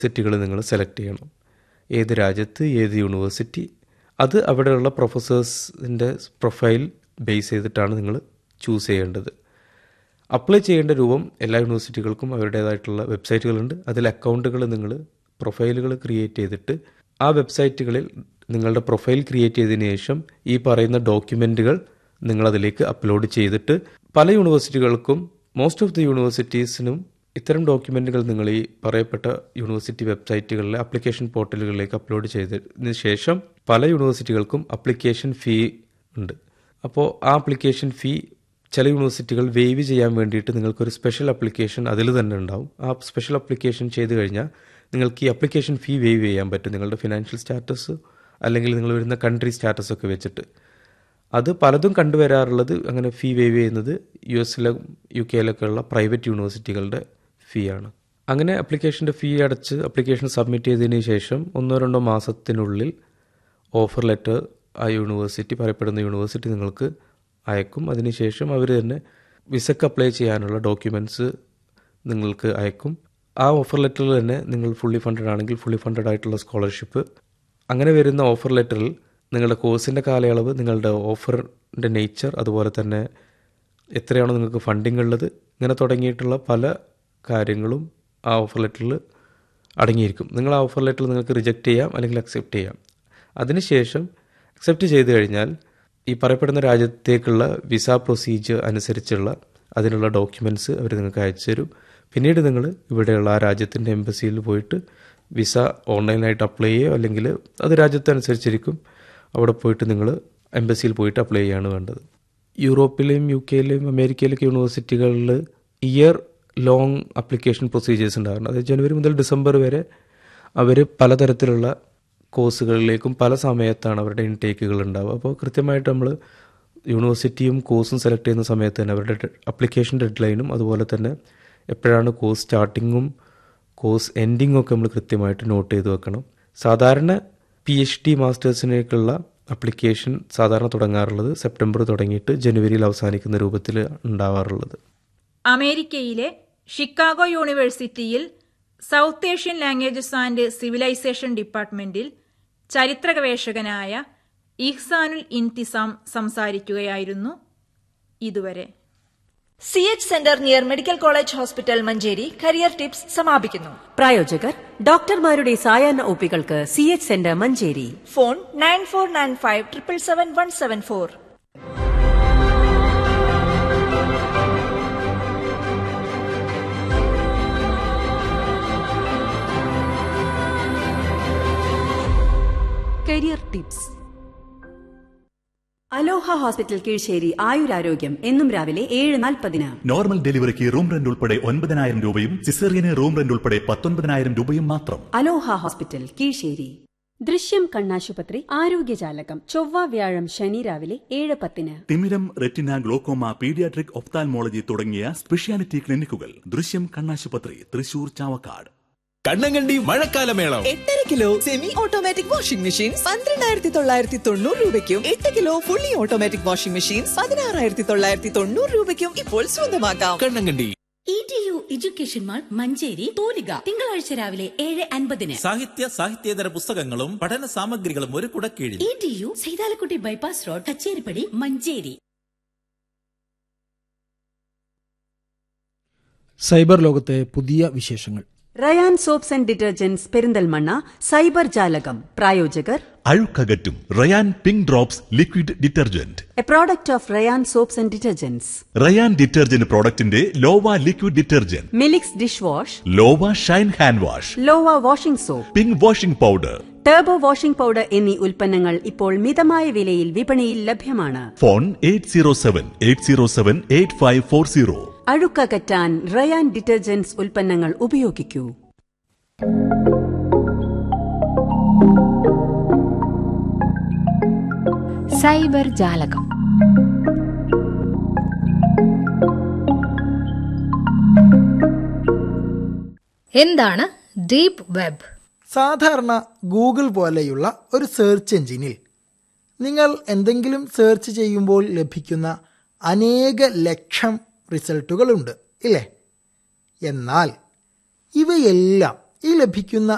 സെറ്റുകൾ നിങ്ങൾ സെലക്ട് ചെയ്യണം ഏത് രാജ്യത്ത് ഏത് യൂണിവേഴ്സിറ്റി അത് അവിടെയുള്ള പ്രൊഫസേഴ്സിൻ്റെ പ്രൊഫൈൽ ബേസ് ചെയ്തിട്ടാണ് നിങ്ങൾ ചൂസ് ചെയ്യേണ്ടത് അപ്ലൈ ചെയ്യേണ്ട രൂപം എല്ലാ യൂണിവേഴ്സിറ്റികൾക്കും അവരുടേതായിട്ടുള്ള വെബ്സൈറ്റുകളുണ്ട് അതിൽ അക്കൗണ്ടുകൾ നിങ്ങൾ പ്രൊഫൈലുകൾ ക്രിയേറ്റ് ചെയ്തിട്ട് ആ വെബ്സൈറ്റുകളിൽ നിങ്ങളുടെ പ്രൊഫൈൽ ക്രിയേറ്റ് ചെയ്തതിന് ശേഷം ഈ പറയുന്ന ഡോക്യുമെൻറ്റുകൾ നിങ്ങളതിലേക്ക് അപ്ലോഡ് ചെയ്തിട്ട് പല യൂണിവേഴ്സിറ്റികൾക്കും മോസ്റ്റ് ഓഫ് ദി യൂണിവേഴ്സിറ്റീസിനും ഇത്തരം ഡോക്യുമെൻറ്റുകൾ നിങ്ങൾ ഈ പറയപ്പെട്ട യൂണിവേഴ്സിറ്റി വെബ്സൈറ്റുകളിലെ ആപ്ലിക്കേഷൻ പോർട്ടലുകളിലേക്ക് അപ്ലോഡ് ചെയ്തതിന് ശേഷം പല യൂണിവേഴ്സിറ്റികൾക്കും അപ്ലിക്കേഷൻ ഫീ ഉണ്ട് അപ്പോൾ ആ ആപ്ലിക്കേഷൻ ഫീ ചില യൂണിവേഴ്സിറ്റികൾ വേവ് ചെയ്യാൻ വേണ്ടിയിട്ട് നിങ്ങൾക്കൊരു സ്പെഷ്യൽ അപ്ലിക്കേഷൻ അതിൽ തന്നെ ഉണ്ടാവും ആ സ്പെഷ്യൽ അപ്ലിക്കേഷൻ ചെയ്ത് കഴിഞ്ഞാൽ നിങ്ങൾക്ക് ഈ അപ്ലിക്കേഷൻ ഫീ വേവ് ചെയ്യാൻ പറ്റും നിങ്ങളുടെ ഫിനാൻഷ്യൽ സ്റ്റാറ്റസ് അല്ലെങ്കിൽ നിങ്ങൾ വരുന്ന കൺട്രി സ്റ്റാറ്റസ് ഒക്കെ വെച്ചിട്ട് അത് പലതും കണ്ടുവരാറുള്ളത് അങ്ങനെ ഫീ വേവ് ചെയ്യുന്നത് യു എസിലും യു കെയിലൊക്കെ ഉള്ള പ്രൈവറ്റ് യൂണിവേഴ്സിറ്റികളുടെ ഫീ ആണ് അങ്ങനെ അപ്ലിക്കേഷൻ്റെ ഫീ അടച്ച് അപ്ലിക്കേഷൻ സബ്മിറ്റ് ചെയ്തതിന് ശേഷം ഒന്നോ രണ്ടോ മാസത്തിനുള്ളിൽ ഓഫർ ലെറ്റർ ആ യൂണിവേഴ്സിറ്റി പറയപ്പെടുന്ന യൂണിവേഴ്സിറ്റി നിങ്ങൾക്ക് അയക്കും അതിനുശേഷം അവർ തന്നെ വിസക്ക് അപ്ലൈ ചെയ്യാനുള്ള ഡോക്യുമെൻറ്റ്സ് നിങ്ങൾക്ക് അയക്കും ആ ഓഫർ ലെറ്ററിൽ തന്നെ നിങ്ങൾ ഫുള്ളി ഫണ്ടഡ് ആണെങ്കിൽ ഫുള്ളി ഫണ്ടഡ് ആയിട്ടുള്ള സ്കോളർഷിപ്പ് അങ്ങനെ വരുന്ന ഓഫർ ലെറ്ററിൽ നിങ്ങളുടെ കോഴ്സിൻ്റെ കാലയളവ് നിങ്ങളുടെ ഓഫറിൻ്റെ നേച്ചർ അതുപോലെ തന്നെ എത്രയാണോ നിങ്ങൾക്ക് ഫണ്ടിങ് ഉള്ളത് ഇങ്ങനെ തുടങ്ങിയിട്ടുള്ള പല കാര്യങ്ങളും ആ ഓഫർ ലെറ്ററിൽ അടങ്ങിയിരിക്കും നിങ്ങൾ ആ ഓഫർ ലെറ്റർ നിങ്ങൾക്ക് റിജക്റ്റ് ചെയ്യാം അല്ലെങ്കിൽ അക്സെപ്റ്റ് ചെയ്യാം അതിനുശേഷം അക്സെപ്റ്റ് ചെയ്ത് കഴിഞ്ഞാൽ ഈ പറയപ്പെടുന്ന രാജ്യത്തേക്കുള്ള വിസ പ്രൊസീജിയർ അനുസരിച്ചുള്ള അതിനുള്ള ഡോക്യുമെൻറ്റ്സ് അവർ നിങ്ങൾക്ക് അയച്ചു തരും പിന്നീട് നിങ്ങൾ ഇവിടെയുള്ള ആ രാജ്യത്തിൻ്റെ എംബസിയിൽ പോയിട്ട് വിസ ഓൺലൈനായിട്ട് അപ്ലൈ ചെയ്യുകയോ അല്ലെങ്കിൽ അത് രാജ്യത്തനുസരിച്ചിരിക്കും അവിടെ പോയിട്ട് നിങ്ങൾ എംബസിയിൽ പോയിട്ട് അപ്ലൈ ചെയ്യാണ് വേണ്ടത് യൂറോപ്പിലെയും യു കെയിലെയും അമേരിക്കയിലൊക്കെ യൂണിവേഴ്സിറ്റികളിൽ ഇയർ ലോങ് അപ്ലിക്കേഷൻ പ്രൊസീജിയേഴ്സ് ഉണ്ടാകുന്നുണ്ട് അത് ജനുവരി മുതൽ ഡിസംബർ വരെ അവർ പലതരത്തിലുള്ള കോഴ്സുകളിലേക്കും പല സമയത്താണ് അവരുടെ ഇൻടേക്കുകൾ ഉണ്ടാവുക അപ്പോൾ കൃത്യമായിട്ട് നമ്മൾ യൂണിവേഴ്സിറ്റിയും കോഴ്സും സെലക്ട് ചെയ്യുന്ന സമയത്ത് തന്നെ അവരുടെ അപ്ലിക്കേഷൻ ഡെഡ് ലൈനും അതുപോലെ തന്നെ എപ്പോഴാണ് കോഴ്സ് സ്റ്റാർട്ടിങ്ങും കോഴ്സ് എൻഡിങ്ങും ഒക്കെ നമ്മൾ കൃത്യമായിട്ട് നോട്ട് ചെയ്ത് വെക്കണം സാധാരണ പി എച്ച് ഡി മാസ്റ്റേഴ്സിനേക്കുള്ള അപ്ലിക്കേഷൻ സാധാരണ തുടങ്ങാറുള്ളത് സെപ്റ്റംബർ തുടങ്ങിയിട്ട് ജനുവരിയിൽ അവസാനിക്കുന്ന രൂപത്തിൽ ഉണ്ടാവാറുള്ളത് അമേരിക്കയിലെ ഷിക്കാഗോ യൂണിവേഴ്സിറ്റിയിൽ South Asian languages and civilisation ഡിപ്പാർട്ട്മെന്റിൽ ചരിത്ര ഗവേഷകനായ ഇഹ്സാനുൽ ഇൻതിസാം സംസാരിക്കുകയായിരുന്നു ഇതുവരെ C H centre near medical college hospital Manjeri career tips സമാപിക്കുന്നു പ്രായോജകർ ഡോക്ടർമാരുടെ സായാഹ്ന ഒപ്പികൾക്ക് C H centre Manjeri phone nine four nine five triple seven one seven four career tips Aloha hospital Keezhisseri ആയുരാരോഗ്യം എന്നും രാവിലെ ഏഴ് നാൽപ്പതിന് നോർമൽ ഡെലിവറിക്ക് റൂം റെന്റ് ഉൾപ്പെടെ ഒൻപതിനായിരം രൂപയും സിസേറിയന് റൂം റെന്റ് ഉൾപ്പെടെ പത്തൊൻപതിനായിരം രൂപയും മാത്രം അലോഹ ഹോസ്പിറ്റൽ കീഴ്ശ്ശേരി ദൃശ്യം കണ്ണാശുപത്രി ആരോഗ്യജാലകം ചൊവ്വ വ്യാഴം ശനി രാവിലെ ഏഴ് പത്തിന് തിമിരം റെറ്റിന ഗ്ലോക്കോമ പീഡിയാട്രിക് ഒഫ്താൽമോളജി തുടങ്ങിയ സ്പെഷ്യാലിറ്റി ക്ലിനിക്കുകൾ ദൃശ്യം കണ്ണാശുപത്രി തൃശൂർ ചാവക്കാട് കണ്ണങ്കണ്ടി മഴക്കാലമേളം എട്ടര kilo semi automatic washing machine പന്ത്രണ്ടായിരത്തി തൊള്ളായിരത്തി തൊണ്ണൂറ് രൂപയ്ക്കും എട്ട് kilo fully automatic washing machine പതിനാറായിരത്തി തൊള്ളായിരത്തി തൊണ്ണൂറ് രൂപയ്ക്കും ഇപ്പോൾ സ്വന്തമാക്കാം Kannankandi E T U education mall Manjeri Thoolika തിങ്കളാഴ്ച രാവിലെ ഏഴ് അൻപതിന് സാഹിത്യ സാഹിത്യേതര പുസ്തകങ്ങളും പഠന സാമഗ്രികളും ഒരു കുടക്കീഴിൽ E T U Saithalakutty bypass road Kacheripadi Manjeri cyber ലോകത്തെ പുതിയ വിശേഷങ്ങൾ Rayan soaps and detergents Perinthalmanna cyber ജാലകം പ്രായോജകർ അഴുക്കകറ്റും Rayan pink drops liquid detergent a product of Rayan soaps and detergents Rayan detergent പ്രോഡക്റ്റിന്റെ Lova liquid detergent Milix dish wash Lova shine hand wash Lova washing soap pink washing powder turbo washing powder എന്നീ ഉൽപ്പന്നങ്ങൾ ഇപ്പോൾ മിതമായ വിലയിൽ വിപണിയിൽ ലഭ്യമാണ് phone eight zero seven eight zero seven eight five four zero അഴുക്കകറ്റാൻ Rayan detergents ഉൽപ്പന്നങ്ങൾ ഉപയോഗിക്കൂ സൈബർ ജാലകം എന്താണ് ഡീപ് വെബ് സാധാരണ ഗൂഗിൾ പോലെയുള്ള ഒരു സെർച്ച് എഞ്ചിനിൽ നിങ്ങൾ എന്തെങ്കിലും സെർച്ച് ചെയ്യുമ്പോൾ ലഭിക്കുന്ന അനേക ലക്ഷം റിസൾട്ടുകളുണ്ട് ഇല്ലേ എന്നാൽ ഇവയെല്ലാം ഈ ലഭിക്കുന്ന